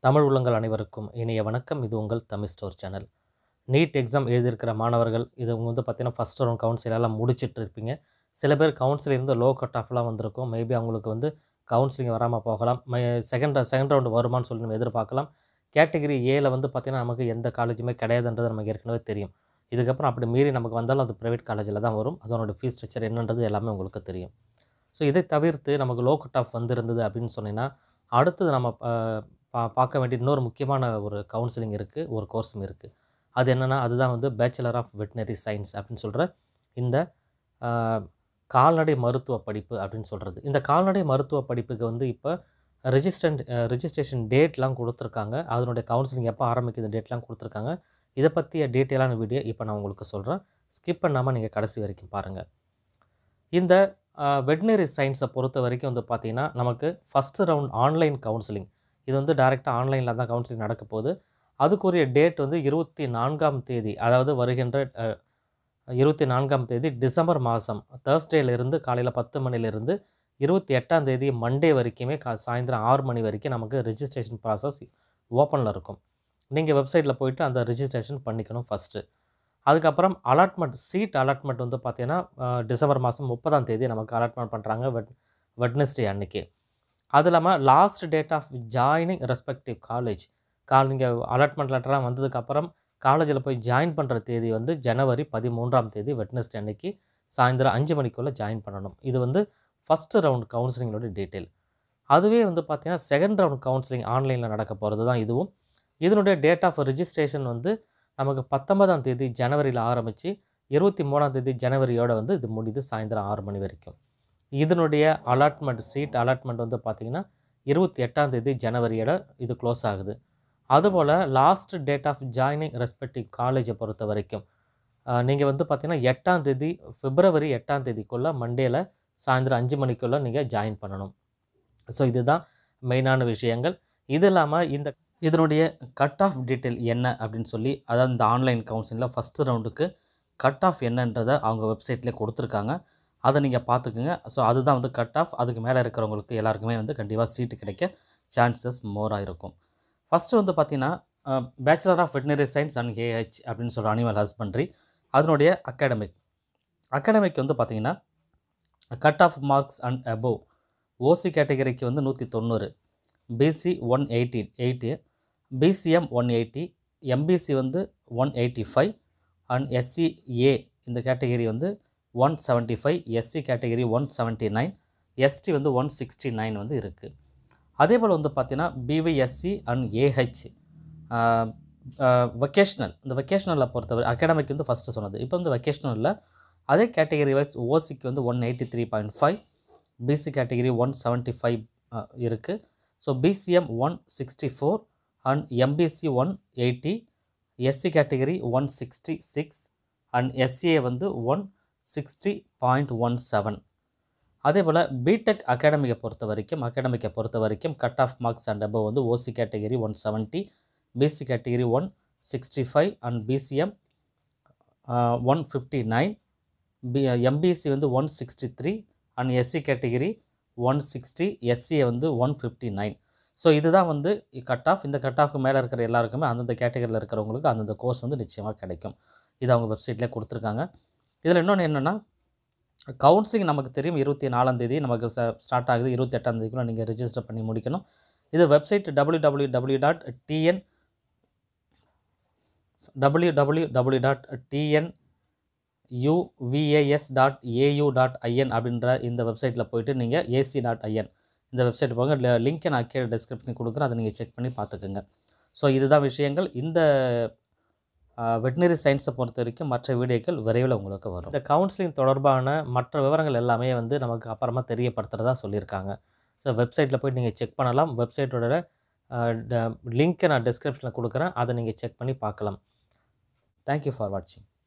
தமிழ் உள்ளங்கள் அனைவருக்கும் இனிய வணக்கம் இது உங்கள் Tamil store channel NEET exam எழுதியிருக்கிற மாணவர்கள் இது உங்க வந்து பார்த்தீங்கன்னா ஃபஸ்ட் ரவுண்ட் கவுன்சில் எல்லாம் முடிச்சிட்டு இருப்பீங்க சில பேர் கவுன்சில் இருந்து லோ கட் ஆஃப்லாம் வந்திருக்கும் மேபி அவங்களுக்கு வந்து கவுன்சிலிங் வராமல் போகலாம் செகண்ட் செகண்ட் ரவுண்டு வருமான்னு சொல்லி நம்ம எதிர்பார்க்கலாம் கேட்டகரி ஏல வந்து பார்த்திங்கன்னா நமக்கு எந்த காலேஜுமே கிடையாதுன்றது நமக்கு ஏற்கனவே தெரியும் இதுக்கப்புறம் அப்படி மீறி நமக்கு வந்தாலும் அது ப்ரைவேட் காலேஜில் தான் வரும் அதனோட ஃபீஸ் ஸ்ட்ரக்சர் என்னன்றது எல்லாமே உங்களுக்கு தெரியும் ஸோ இதை தவிர்த்து நமக்கு லோ கட் ஆஃப் வந்திருந்தது அப்படின்னு சொன்னீங்கன்னா அடுத்தது நம்ம அஹ், பா பார்க்க வேண்டிய இன்னொரு முக்கியமான ஒரு கவுன்சிலிங் இருக்குது ஒரு கோர்ஸும் இருக்குது அது என்னென்னா அதுதான் வந்து பேச்சுலர் ஆஃப் வெட்டினரி சயின்ஸ் அப்படின்னு சொல்கிற இந்த அஹ், கால்நடை மருத்துவ படிப்பு அப்படின்னு சொல்கிறது இந்த கால்நடை மருத்துவ படிப்புக்கு வந்து இப்போ ரெஜிஸ்டன்ட் ரெஜிஸ்ட்ரேஷன் டேட்லாம் கொடுத்துருக்காங்க அதனுடைய கவுன்சிலிங் எப்போ ஆரம்பிக்குது டேட்லாம் கொடுத்துருக்காங்க இதை பற்றிய டீட்டெயிலான வீடியோ இப்போ நான் உங்களுக்கு சொல்கிறேன் ஸ்கிப் பண்ணாமல் நீங்கள் கடைசி வரைக்கும் பாருங்கள் இந்த வெட்னரி சயின்ஸை பொறுத்த வரைக்கும் வந்து பார்த்திங்கன்னா நமக்கு ஃபஸ்ட்டு ரவுண்ட் ஆன்லைன் கவுன்சிலிங் இது வந்து டைரெக்டாக ஆன்லைனில் தான் கவுன்சிலிங் நடக்க போகுது அதுக்குரிய டேட் வந்து இருபத்தி நான்காம் தேதி அதாவது வருகின்ற அஹ், இருபத்தி நான்காம் தேதி டிசம்பர் மாதம் தேர்ஸ்டேலேருந்து காலையில் பத்து மணிலேருந்து இருபத்தி எட்டாம் தேதி மண்டே வரைக்குமே கா சாயந்தரம் ஆறு மணி வரைக்கும் நமக்கு ரெஜிஸ்ட்ரேஷன் ப்ராசஸ் ஓப்பனில் இருக்கும் நீங்கள் வெப்சைட்டில் போயிட்டு அந்த ரெஜிஸ்ட்ரேஷன் பண்ணிக்கணும் ஃபஸ்ட்டு அதுக்கப்புறம் அலாட்மெண்ட் சீட் அலாட்மெண்ட் வந்து பார்த்தீங்கன்னா அஹ், டிசம்பர் மாதம் முப்பதாம் தேதி நமக்கு அலாட்மெண்ட் பண்ணுறாங்க வெட் வெட்னஸ்டே அன்னைக்கு அது இல்லாமல் last date of joining respective college call நீங்கள் அலாட்மெண்ட் லெட்டராக வந்ததுக்கப்புறம் காலேஜில் போய் ஜாயின் பண்ணுற தேதி வந்து ஜனவரி பதிமூன்றாம் தேதி வெட்னஸ்டே அன்னைக்கு சாயந்தரம் அஞ்சு மணிக்குள்ளே ஜாயின் பண்ணணும் இது வந்து ஃபஸ்ட்டு ரவுண்ட் கவுன்சிலிங்களோட டீட்டெயில் அதுவே வந்து பார்த்தீங்கன்னா செகண்ட் ரவுண்ட் கவுன்சிலிங் ஆன்லைனில் நடக்க போகிறது தான் இதுவும் இதனுடைய டேட் ஆஃப் ரெஜிஸ்ட்ரேஷன் வந்து நமக்கு பத்தொன்பதாம் தேதி ஜனவரியில் ஆரம்பித்து இருபத்தி மூணாம் தேதி ஜனவரியோட வந்து இது முடியுது சாயந்தரம் ஆறு மணி வரைக்கும் இதனுடைய அலாட்மெண்ட் சீட் அலாட்மெண்ட் வந்து பார்த்திங்கன்னா இருபத்தி எட்டாம் தேதி ஜனவரியோட இது க்ளோஸ் ஆகுது அதுபோல் last date of joining respective காலேஜை பொறுத்த வரைக்கும் நீங்கள் வந்து பார்த்தீங்கன்னா எட்டாம் தேதி பிப்ரவரி எட்டாம் தேதிக்குள்ளே மண்டேல சாயந்தரம் அஞ்சு மணிக்குள்ளே நீங்கள் ஜாயின் பண்ணணும் ஸோ இதுதான் மெயினான விஷயங்கள் இது இல்லாமல் இந்த இதனுடைய கட் ஆஃப் டீட்டெயில் என்ன அப்படின்னு சொல்லி அதாவது இந்த ஆன்லைன் கவுன்சிலிங்கில் ஃபஸ்ட்டு ரவுண்டுக்கு கட் ஆஃப் என்னன்றதை அவங்க வெப்சைட்லேயே கொடுத்துருக்காங்க அதை நீங்கள் பார்த்துக்குங்க ஸோ அதுதான் வந்து கட் ஆஃப் அதுக்கு மேலே இருக்கிறவங்களுக்கு எல்லாருக்குமே வந்து கண்டிப்பாக சீட்டு கிடைக்க சான்சஸ் மோராக இருக்கும் ஃபஸ்ட்டு வந்து பார்த்தீங்கன்னா bachelor of veterinary science and AH அப்படின்னு சொல்கிற அனிமல் ஹஸ்பண்ட்ரி அதனுடைய அகாடமிக் அகாடமிக் வந்து பார்த்தீங்கன்னா cut off marks and above OC கேட்டகரிக்கு வந்து நூற்றி தொண்ணூறு BC one eighty eighty BCM one eighty MBC வந்து one eighty five and SCA இந்த கேட்டகரி வந்து one seventy five SC category one seventy nine ST வந்து ஒன் சிக்ஸ்டி நைன் வந்து இருக்குது அதே போல் வந்து பார்த்தீங்கன்னா பிவிஎஸ்சி அண்ட் ஏஹெச் வெக்கேஷ்னல் இந்த வெக்கேஷ்னலில் பொறுத்தவரை அகாடமிக் வந்து ஃபஸ்ட்டு சொன்னது இப்போ வந்து வெக்கேஷ்னலில் அதே கேட்டகரி வைஸ் ஓசிக்கு வந்து one eighty three point five BC category one seventy five இருக்குது so BCM one sixty four and MBC one eighty SC category one sixty six and SCA வந்து one sixty point one seven அதே போல் BTech அகாடமியை பொறுத்த வரைக்கும் அகாடமிக்கை பொறுத்த வரைக்கும் cut off marks and above வந்து OC category one seventy BC category one sixty five and BCM one fifty nine B MBC வந்து one sixty three and SC category one sixty எஸ்சியை வந்து ஒன் ஃபிஃப்டி நைன் ஸோ இதுதான் வந்து cut off இந்த cut ஆஃப்க்கு மேலே இருக்கிற எல்லாருக்குமே அந்தந்த கேட்டகரியில் இருக்கிறவங்களுக்கு அந்தந்த கோர்ஸ் வந்து நிச்சயமாக கிடைக்கும் இது அவங்க வெப்சைட்லேயே கொடுத்துருக்காங்க இதில் இன்னொன்று என்னென்னா கவுன்சிலிங் நமக்கு தெரியும் இருபத்தி நாலாம் தேதி நமக்கு ஸ்டார்ட் ஆகுது இருபத்தி எட்டாம் தேதிக்குள்ள நீங்கள் ரெஜிஸ்டர் பண்ணி முடிக்கணும் இது website W W W dot TN W W W dot TN UVAS dot AU dot IN அப்படின்ற இந்த வெப்சைட்டில் போயிட்டு நீங்கள் ஏசி டாட் ஐஎன் இந்த வெப்சைட் போங்க லிங்க்கை நான் கீழே டிஸ்கிரிப்ஷன் கொடுக்குறேன் அதை நீங்கள் செக் பண்ணி பார்த்துக்குங்க ஸோ இதுதான் விஷயங்கள் இந்த வெட்டினரி சயின்ஸை பொறுத்த வரைக்கும் மற்ற வீடியோக்கள் விரைவில் உங்களுக்கு வரும் இந்த கவுன்சிலிங் தொடர்பான மற்ற விவரங்கள் எல்லாமே வந்து நமக்கு அப்புறமா தெரியப்படுத்துகிறதா சொல்லியிருக்காங்க ஸோ வெப்சைட்டில் போய் நீங்கள் செக் பண்ணலாம் வெப்சைட்டோட லிங்க்கை நான் டிஸ்கிரிப்ஷனில் கொடுக்குறேன் அதை நீங்கள் செக் பண்ணி பார்க்கலாம் தேங்க்யூ ஃபார் வாட்சிங்